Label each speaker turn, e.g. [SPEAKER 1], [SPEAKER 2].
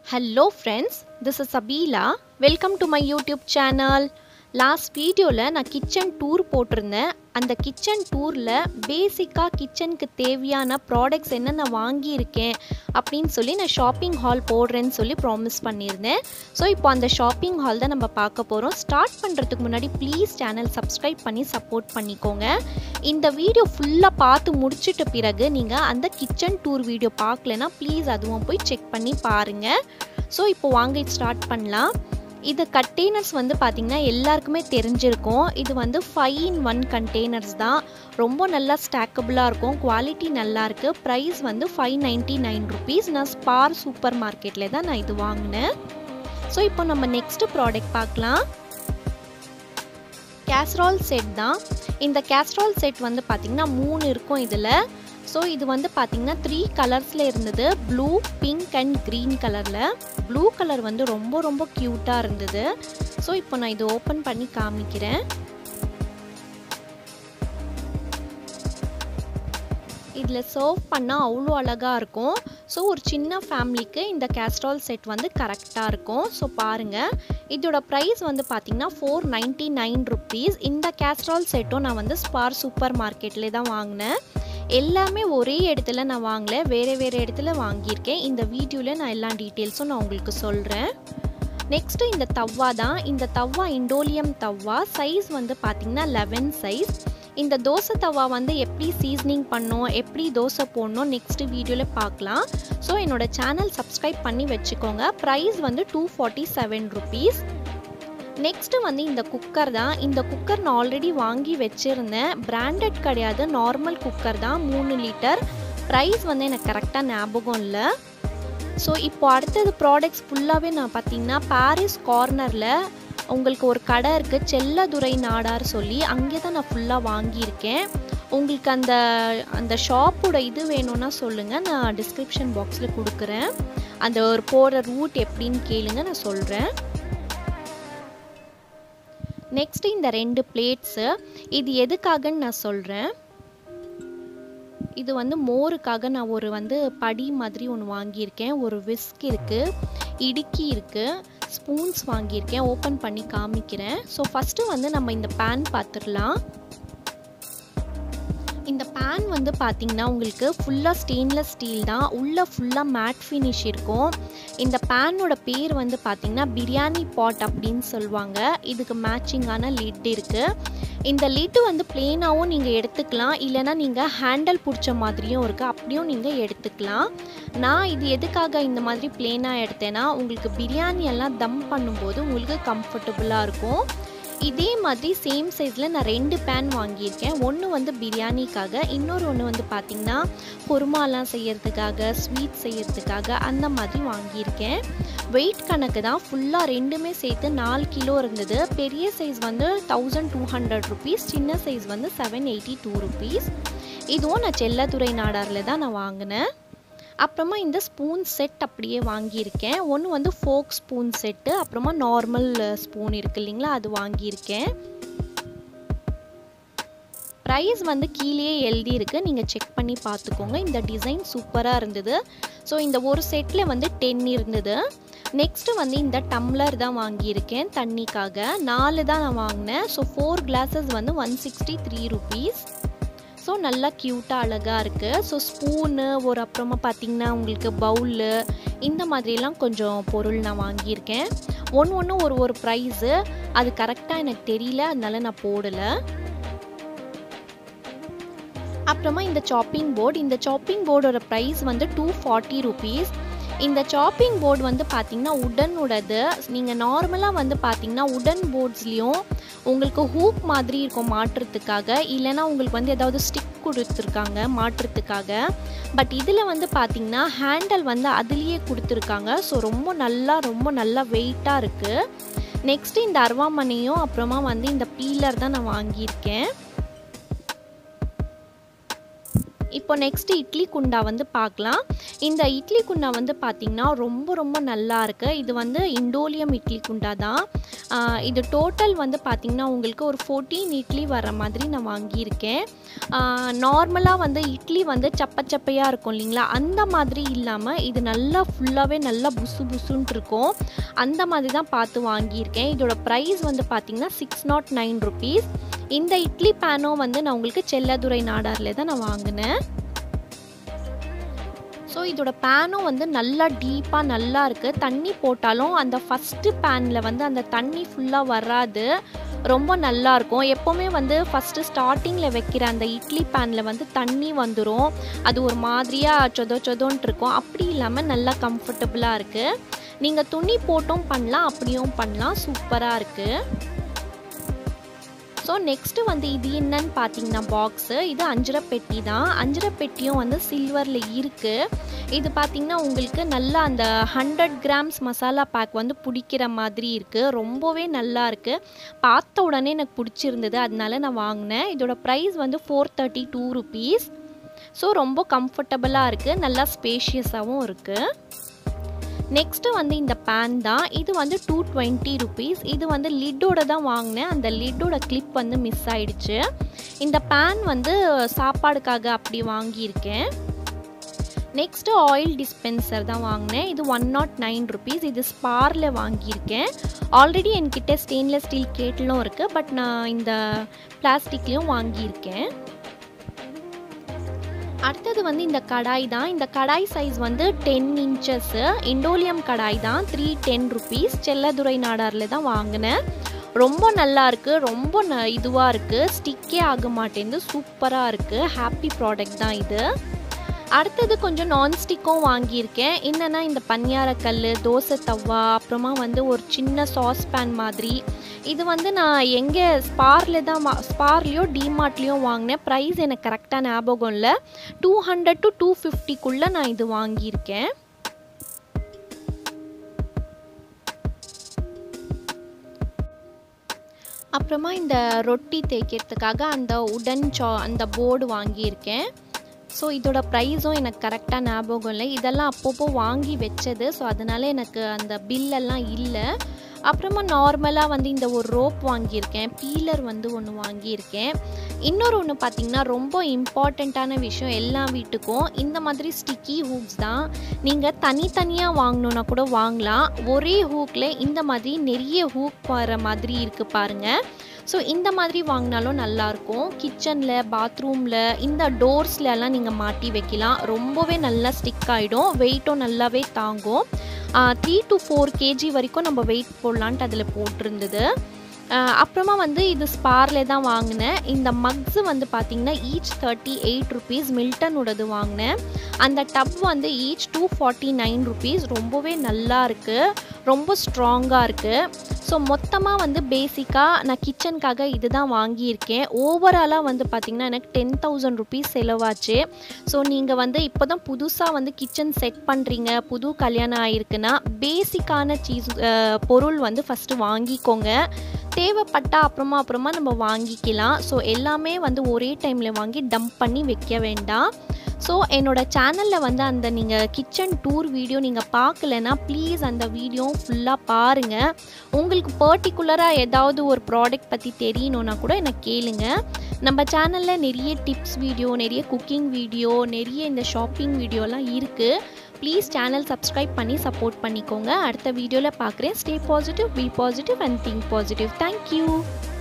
[SPEAKER 1] hello friends this is Abeela welcome to my YouTube channel last வீடியோவில் நான் kitchen tour போட்டிருந்தேன் அந்த கிச்சன் டூரில் பேசிக்காக கிச்சனுக்கு தேவையான ப்ராடக்ட்ஸ் என்னென்ன வாங்கியிருக்கேன் அப்படின்னு சொல்லி நான் ஷாப்பிங் ஹால் போடுறேன்னு சொல்லி ப்ராமிஸ் பண்ணியிருந்தேன் ஸோ இப்போ அந்த ஷாப்பிங் ஹால் தான் நம்ம பார்க்க போகிறோம் ஸ்டார்ட் பண்ணுறதுக்கு முன்னாடி ப்ளீஸ் சேனல் சப்ஸ்கிரைப் பண்ணி சப்போர்ட் பண்ணிக்கோங்க இந்த வீடியோ ஃபுல்லாக பார்த்து முடிச்சிட்ட பிறகு நீங்கள் அந்த கிச்சன் டூர் வீடியோ பார்க்கலனா ப்ளீஸ் அதுவும் போய் செக் பண்ணி பாருங்கள் ஸோ இப்போ வாங்க இது ஸ்டார்ட் பண்ணலாம் இது கண்டெய்னர்ஸ் வந்து பார்த்திங்கன்னா எல்லாருக்குமே தெரிஞ்சிருக்கும் இது வந்து ஃபைவ் இன் ஒன் கண்டெய்னர்ஸ் தான் ரொம்ப நல்லா ஸ்டாக்கபிளாக இருக்கும் குவாலிட்டி நல்லா இருக்குது ப்ரைஸ் வந்து ஃபைவ் நைன்ட்டி நைன் ருபீஸ் நான் ஸ்பார் சூப்பர் மார்க்கெட்டில் தான் நான் இது வாங்கினேன் ஸோ இப்போ நம்ம நெக்ஸ்ட்டு ப்ராடக்ட் பார்க்கலாம் கேஸ்ட்ரால் செட் தான் இந்த கேஸ்ட்ரால் செட் வந்து பார்த்திங்கன்னா மூணு இருக்கும் இதில் ஸோ இது வந்து பார்த்திங்கன்னா த்ரீ கலர்ஸில் இருந்தது ப்ளூ பிங்க் அண்ட் க்ரீன் கலரில் ப்ளூ கலர் வந்து ரொம்ப ரொம்ப க்யூட்டாக இருந்தது ஸோ இப்போ நான் இது ஓப்பன் பண்ணி காமிக்கிறேன் இதில் சர்வ் பண்ணால் அவ்வளோ அழகாக இருக்கும் ஸோ ஒரு சின்ன ஃபேமிலிக்கு இந்த கேஸ்ட்ரால் செட் வந்து கரெக்டாக இருக்கும் ஸோ பாருங்கள் இதோட ப்ரைஸ் வந்து பார்த்திங்கன்னா ஃபோர் நைன்ட்டி நைன் ருப்பீஸ் இந்த கேஸ்ட்ரால் செட்டும் நான் வந்து ஸ்பார் சூப்பர் மார்க்கெட்லேயே தான் வாங்கினேன் எல்லாமே ஒரே இடத்துல நான் வாங்கல வேறு வேறு இடத்துல வாங்கியிருக்கேன் இந்த வீடியோவில் நான் எல்லா டீட்டெயில்ஸும் நான் உங்களுக்கு சொல்கிறேன் நெக்ஸ்ட்டு இந்த தவ்வா தான் இந்த தவ்வா இண்டோலியம் தவ்வா சைஸ் வந்து பார்த்திங்கன்னா லெவன் சைஸ் இந்த தோசை தவா வந்து எப்படி சீசனிங் பண்ணோம் எப்படி தோசை போடணும் நெக்ஸ்ட் வீடியோவில் பார்க்கலாம் ஸோ என்னோடய சேனல் சப்ஸ்கிரைப் பண்ணி வச்சுக்கோங்க ப்ரைஸ் வந்து two forty seven rupees next வந்து இந்த குக்கர் தான் இந்த குக்கர் நான் ஆல்ரெடி வாங்கி வச்சுருந்தேன் பிராண்டட் கிடையாது நார்மல் குக்கர் தான் மூணு லிட்டர் ப்ரைஸ் வந்து எனக்கு கரெக்டாக ஞாபகம் இல்லை ஸோ இப்போ அடுத்தது ப்ராடக்ட்ஸ் ஃபுல்லாகவே நான் பார்த்தீங்கன்னா பாரிஸ் கார்னரில் உங்களுக்கு ஒரு கடை இருக்குது செல்லதுரை நாடார் சொல்லி அங்கே தான் நான் ஃபுல்லாக வாங்கியிருக்கேன் உங்களுக்கு அந்த அந்த ஷாப்போட இது வேணும்னா சொல்லுங்கள் நான் டிஸ்கிரிப்ஷன் பாக்ஸில் கொடுக்குறேன் அந்த ஒரு போகிற ரூட் எப்படின்னு கேளுங்க நான் சொல்கிறேன் நெக்ஸ்ட் இந்த ரெண்டு பிளேட்ஸு இது எதுக்காகன்னு நான் சொல்கிறேன் இது வந்து மோருக்காக நான் ஒரு வந்து படி மாதிரி ஒன்று வாங்கியிருக்கேன் ஒரு விஸ்க் இருக்குது இடுக்கி இருக்குது ஸ்பூன்ஸ் வாங்கியிருக்கேன் ஓப்பன் பண்ணி காமிக்கிறேன் ஸோ ஃபஸ்ட்டு வந்து நம்ம இந்த பேன் பார்த்துடலாம் இந்த பேன் வந்து பார்த்திங்கன்னா உங்களுக்கு ஃபுல்லாக ஸ்டெயின்லெஸ் ஸ்டீல் தான் உள்ளே ஃபுல்லாக மேட் ஃபினிஷ் இருக்கும் இந்த பேனோட பேர் வந்து பார்த்திங்கன்னா பிரியாணி பாட் அப்படின்னு சொல்லுவாங்க இதுக்கு மேட்சிங்கான லிட் இருக்குது இந்த லிட்டு வந்து பிளெயினாகவும் நீங்கள் எடுத்துக்கலாம் இல்லைனா நீங்கள் ஹேண்டில் பிடிச்ச மாதிரியும் இருக்குது அப்படியும் நீங்கள் எடுத்துக்கலாம் நான் இது எதுக்காக இந்த மாதிரி பிளெயினாக எடுத்தேன்னா உங்களுக்கு பிரியாணி எல்லாம் தம் பண்ணும்போது உங்களுக்கு கம்ஃபர்டபுளாக இருக்கும் இதே மாதிரி சேம் சைஸில் நான் ரெண்டு பேன் வாங்கியிருக்கேன் ஒன்று வந்து பிரியாணிக்காக இன்னொரு ஒன்று வந்து பார்த்திங்கன்னா குருமாலாம் செய்யறதுக்காக ஸ்வீட் செய்யறதுக்காக அந்த மாதிரி வாங்கியிருக்கேன் வெயிட் கணக்கு தான் ஃபுல்லாக ரெண்டுமே சேர்த்து நாலு கிலோ இருந்தது பெரிய சைஸ் வந்து தௌசண்ட் டூ ஹண்ட்ரட் ருபீஸ் சின்ன சைஸ் வந்து செவன் எயிட்டி டூ ருபீஸ் இதுவும் நான் செல்லத்துறை நாடாரில் தான் நான் வாங்கினேன் அப்புறமா இந்த ஸ்பூன் செட் அப்படியே வாங்கியிருக்கேன் ஒன்று வந்து ஃபோக் ஸ்பூன் செட்டு அப்புறமா நார்மல் ஸ்பூன் இருக்குது இல்லைங்களா அது வாங்கியிருக்கேன் ப்ரைஸ் வந்து கீழே எழுதியிருக்கு நீங்கள் செக் பண்ணி பார்த்துக்கோங்க இந்த டிசைன் சூப்பராக இருந்தது ஸோ இந்த ஒரு செட்டில் வந்து டென் இருந்தது நெக்ஸ்ட்டு வந்து இந்த டம்ளர் தான் வாங்கியிருக்கேன் தண்ணிக்காக நாலு தான் நான் வாங்கினேன் ஸோ ஃபோர் கிளாஸஸ் வந்து one sixty three rupees so நல்லா க்யூட்டாக அழகாக இருக்குது ஸோ ஸ்பூனு ஒரு அப்புறமா பார்த்திங்கன்னா உங்களுக்கு பவுலு இந்த மாதிரிலாம் கொஞ்சம் பொருள் நான் வாங்கியிருக்கேன் ஒன்று ஒன்று ஒரு ஒரு ப்ரைஸு அது கரெக்டாக எனக்கு தெரியல அதனால நான் போடலை அப்புறமா இந்த சாப்பிங் போர்டு இந்த சாப்பிங் போர்டோட ப்ரைஸ் வந்து டூ ஃபார்ட்டி ருபீஸ் இந்த சாப்பிங் போர்டு வந்து பார்த்திங்கன்னா உடனோடது நீங்கள் நார்மலாக வந்து பார்த்திங்கன்னா உடன் போர்ட்ஸ்லேயும் உங்களுக்கு ஹூக் மாதிரி இருக்கும் மாட்டுறதுக்காக இல்லைனா உங்களுக்கு வந்து ஏதாவது ஸ்டிக் கொடுத்துருக்காங்க மாட்டுறதுக்காக பட் இதில் வந்து பார்த்திங்கன்னா ஹேண்டல் வந்து அதுலேயே கொடுத்துருக்காங்க ஸோ ரொம்ப நல்லா ரொம்ப நல்லா வெயிட்டாக இருக்குது நெக்ஸ்ட்டு இந்த அருவாமனையும் அப்புறமா வந்து இந்த பீலர் தான் நான் வாங்கியிருக்கேன் இப்போ நெக்ஸ்ட் இட்லி குண்டா வந்து பார்க்கலாம் இந்த இட்லி குண்டா வந்து பார்த்திங்கன்னா ரொம்ப ரொம்ப நல்லா இருக்கு இது வந்து இண்டோலியம் இட்லி குண்டா தான் ஆஹ் இது டோட்டல் வந்து பார்த்திங்கன்னா உங்களுக்கு ஒரு ஃபோர்டீன் இட்லி வர மாதிரி நான் வாங்கியிருக்கேன் நார்மலாக வந்து இட்லி வந்து சப்ப சப்பையாக இருக்கும் இல்லைங்களா அந்த மாதிரி இல்லாமல் இது நல்லா ஃபுல்லாகவே நல்லா புசு புசுன்ட்டு இருக்கும் அந்த மாதிரி தான் பார்த்து வாங்கியிருக்கேன் இதோட ப்ரைஸ் வந்து பார்த்திங்கன்னா சிக்ஸ் நாட் நைன் ருபீஸ் இந்த இட்லி பேனும் வந்து நான் உங்களுக்கு செல்லதுரை நாடாரில் தான் நான் வாங்கினேன் ஸோ இதோட பேனும் வந்து நல்லா டீப்பாக நல்லா இருக்குது தண்ணி போட்டாலும் அந்த ஃபஸ்ட்டு பேனில் வந்து அந்த தண்ணி ஃபுல்லாக வராது ரொம்ப நல்லா இருக்கும் எப்போவுமே வந்து ஃபஸ்ட்டு ஸ்டார்டிங்கில் வைக்கிற அந்த இட்லி பேனில் வந்து தண்ணி வந்துடும் அது ஒரு மாதிரியாக சொதோ சொதோன்ட்டு இருக்கும் அப்படி இல்லாமல் நல்லா கம்ஃபர்டபுளாக இருக்குது நீங்கள் துணி போட்டும் பண்ணலாம் அப்படியும் பண்ணலாம் சூப்பராக இருக்குது ஸோ நெக்ஸ்ட்டு வந்து இது என்னன்னு பார்த்தீங்கன்னா பாக்ஸு இது அஞ்சரை பெட்டி தான் அஞ்சரை பெட்டியும் வந்து சில்வரில் இருக்குது இது பார்த்திங்கன்னா உங்களுக்கு நல்லா அந்த ஹண்ட்ரட் கிராம்ஸ் மசாலா பேக் வந்து பிடிக்கிற மாதிரி இருக்குது ரொம்பவே நல்லா இருக்குது பார்த்த உடனே எனக்கு பிடிச்சிருந்தது அதனால நான் வாங்கினேன் இதோட ப்ரைஸ் வந்து four thirty two rupees so ரொம்ப கம்ஃபர்டபுளாக இருக்குது நல்லா ஸ்பேஷியஸாகவும் இருக்குது நெக்ஸ்ட்டு வந்து இந்த பேன் தான் இது வந்து டூ டுவெண்ட்டி ருபீஸ் இது வந்து லிட்டோட தான் வாங்கினேன் அந்த லிட்டோட கிளிப் வந்து மிஸ் ஆயிடுச்சு இந்த பேன் வந்து சாப்பாடுக்காக அப்படி வாங்கியிருக்கேன் நெக்ஸ்ட்டு ஆயில் டிஸ்பென்சர் தான் வாங்கினேன் இது ஒன் நாட் நைன் ருபீஸ் இது ஸ்பாரில் வாங்கியிருக்கேன் ஆல்ரெடி என்கிட்ட ஸ்டெயின்லெஸ் ஸ்டீல் கேட்டிலும் இருக்குது பட் நான் இந்த பிளாஸ்டிக்லேயும் வாங்கியிருக்கேன் அடுத்தது வந்து இந்த கடாய் தான் இந்த கடாய் சைஸ் வந்து டென் இன்ச்சஸ்ஸு இண்டோலியம் கடாய் தான் த்ரீ டென் ருபீஸ் செல்லதுரை நாடாரில் தான் வாங்கினேன் ரொம்ப நல்லா இருக்குது ரொம்ப ந இதுவாக இருக்குது ஸ்டிக்கே ஆக மாட்டேங்குது சூப்பராக இருக்குது ஹாப்பி ப்ராடக்ட் தான் இது அடுத்தது கொஞ்சம் நான்ஸ்டிக்கும் வாங்கியிருக்கேன் என்னென்னா இந்த பனியாரக்கல் தோசை தவா அப்புறமா வந்து ஒரு சின்ன சாஸ் பேன் மாதிரி இது வந்து நான் எங்கே ஸ்பாரில் தான் வா ஸ்பார்லேயோ டிமார்ட்லேயும் வாங்கினேன் ப்ரைஸ் எனக்கு கரெக்டாக ஞாபகம் இல்லை டூ ஹண்ட்ரட் டு டூ ஃபிஃப்டிக்குள்ளே நான் இது வாங்கியிருக்கேன் அப்புறமா இந்த ரொட்டி தேய்க்கிறதுக்காக அந்த உடன் சா அந்த போர்டு வாங்கியிருக்கேன் ஸோ இதோட ப்ரைஸும் எனக்கு கரெக்டாக ஞாபகம் இல்லை இதெல்லாம் அப்பப்போ வாங்கி வச்சது ஸோ அதனால் எனக்கு அந்த பில்லெல்லாம் இல்லை அப்புறமா நார்மலாக வந்து இந்த ஒரு ரோப் வாங்கியிருக்கேன் பீலர் வந்து ஒன்று வாங்கியிருக்கேன் இன்னொரு ஒன்று பார்த்திங்கன்னா ரொம்ப இம்பார்ட்டண்ட்டான விஷயம் எல்லா வீட்டுக்கும் இந்த மாதிரி ஸ்டிக்கி ஹூக்ஸ் தான் நீங்கள் தனித்தனியாக வாங்கணுன்னா கூட வாங்கலாம் ஒரே ஹூக்கில் இந்த மாதிரி நிறைய ஹூக் வர மாதிரி இருக்குது பாருங்கள் ஸோ இந்த மாதிரி வாங்கினாலும் நல்லாயிருக்கும் கிச்சனில் பாத்ரூமில் இந்த டோர்ஸ்லலாம் நீங்கள் மாட்டி வைக்கலாம் ரொம்பவே நல்லா ஸ்டிக் ஆகிடும் வெயிட்டும் நல்லாவே தாங்கும் த்ரீ டு ஃபோர் கேஜி வரைக்கும் நம்ம வெயிட் போடலான்ட்டு அதில் போட்டிருந்தது அப்புறமா வந்து இது ஸ்பாரில் தான் வாங்கினேன் இந்த மக்ஸு வந்து பார்த்திங்கன்னா ஈச் தேர்ட்டி எயிட் ருபீஸ் மில்டனோடது வாங்கினேன் அந்த டப் வந்து each two forty nine rupees ரொம்பவே நல்லா இருக்குது ரொம்ப ஸ்ட்ராங்காக இருக்குது ஸோ மொத்தமாக வந்து பேசிக்காக நான் கிச்சனுக்காக இது தான் வாங்கியிருக்கேன் ஓவராலாக வந்து பார்த்திங்கன்னா எனக்கு டென் தௌசண்ட் ருபீஸ் செலவாச்சு ஸோ நீங்கள் வந்து இப்போ தான் புதுசாக வந்து கிச்சன் செட் பண்ணுறீங்க புது கல்யாணம் ஆகிருக்குன்னா பேசிக்கான சீஸ் பொருள் வந்து ஃபஸ்ட்டு வாங்கிக்கோங்க தேவைப்பட்டா அப்புறமா அப்புறமா நம்ம வாங்கிக்கலாம் ஸோ எல்லாமே வந்து ஒரே டைமில் வாங்கி டம்ப் பண்ணி வைக்க வேண்டாம் ஸோ என்னோடய சேனலில் வந்து அந்த நீங்கள் கிச்சன் டூர் வீடியோ நீங்கள் பார்க்கலன்னா ப்ளீஸ் அந்த வீடியோ ஃபுல்லாக பாருங்கள் உங்களுக்கு பர்டிகுலராக ஏதாவது ஒரு ப்ராடக்ட் பற்றி தெரியணுன்னா கூட எனக்கு கேளுங்க நம்ம சேனலில் நிறைய டிப்ஸ் வீடியோ நிறைய குக்கிங் வீடியோ நிறைய இந்த ஷாப்பிங் வீடியோலாம் இருக்குது ப்ளீஸ் சேனல் சப்ஸ்கிரைப் பண்ணி சப்போர்ட் பண்ணிக்கோங்க அடுத்த வீடியோவில் பார்க்குறேன் stay positive be positive and think positive thank you